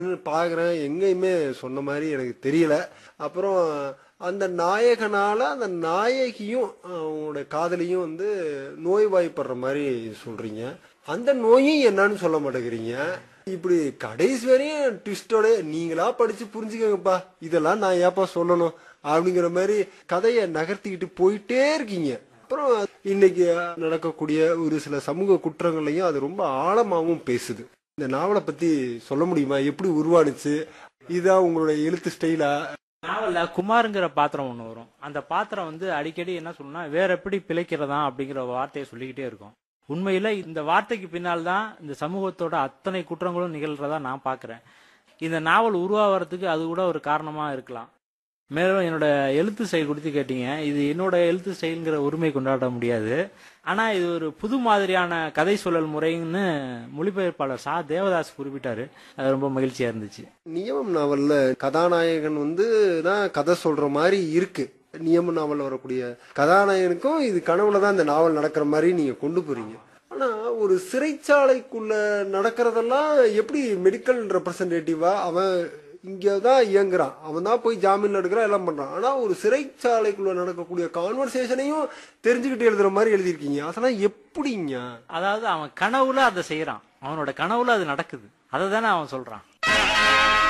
பாக்குறேன் எங்கேயுமே சொன்ன மாதிரி எனக்கு தெரியல அப்புறம் அந்த நாயகனால அந்த நாயகியும் அவங்களோட காதலியும் வந்து நோய்வாய்ப்படுற மாதிரி சொல்றீங்க அந்த நோயும் என்னன்னு சொல்ல மாட்டேங்கிறீங்க இப்படி கடைசி வரையும் ட்விஸ்டோட நீங்களா படிச்சு புரிஞ்சுக்கங்கப்பா இதெல்லாம் நான் ஏப்பா சொல்லணும் அப்படிங்கிற மாதிரி கதையை நகர்த்திக்கிட்டு போயிட்டே இருக்கீங்க அப்புறம் இன்னைக்கு நடக்கக்கூடிய ஒரு சில சமூக குற்றங்களையும் அது ரொம்ப ஆழமாவும் பேசுது இந்த நாவலை பத்தி சொல்ல முடியுமா எப்படி உருவானுச்சு இதுதான் உங்களோட எழுத்து ஸ்டைலா நாவல்ல குமாருங்கிற பாத்திரம் ஒன்று வரும் அந்த பாத்திரம் வந்து அடிக்கடி என்ன சொல்லணும்னா வேற எப்படி பிழைக்கிறதா அப்படிங்கிற வார்த்தையை சொல்லிக்கிட்டே இருக்கும் உண்மையில இந்த வார்த்தைக்கு பின்னால் தான் இந்த சமூகத்தோட அத்தனை குற்றங்களும் நிகழ்றதா நான் பார்க்கிறேன் இந்த நாவல் உருவாகிறதுக்கு அது கூட ஒரு காரணமா இருக்கலாம் மேலும் என்னோட எழுத்து ஸ்டைல் குறித்து கேட்டீங்க இது என்னோட எழுத்து ஸ்டைலுங்கிற உரிமை கொண்டாட முடியாது ஆனா இது ஒரு புது மாதிரியான கதை சொல்லல் முறைன்னு மொழிபெயர்ப்பாளர் சா தேவதாஸ் குறிப்பிட்டாரு அது ரொம்ப மகிழ்ச்சியா இருந்துச்சு நியமம் நாவல்ல கதாநாயகன் வந்து தான் கதை சொல்ற மாதிரி இருக்கு நியம நாவல்ல வரக்கூடிய கதாநாயகனுக்கும் இது கனவுல தான் இந்த நாவல் நடக்கிற மாதிரி நீங்க கொண்டு போறீங்க ஆனா ஒரு சிறைச்சாலைக்குள்ள நடக்கிறதெல்லாம் எப்படி மெடிக்கல் ரெப்ரசன்டேட்டிவா அவன் இங்கதான் இயங்குறான் அவன் தான் போய் ஜாமீன்ல எடுக்கிறான் எல்லாம் பண்றான் ஆனா ஒரு சிறைச்சாலைக்குள்ள நடக்கக்கூடிய கான்வர்சேஷனையும் தெரிஞ்சுக்கிட்டு எழுதுற மாதிரி எழுதியிருக்கீங்க அதெல்லாம் எப்படிங்க அதாவது அவன் கனவுல அதை செய்யறான் அவனோட கனவுல அது நடக்குது அதை தானே அவன் சொல்றான்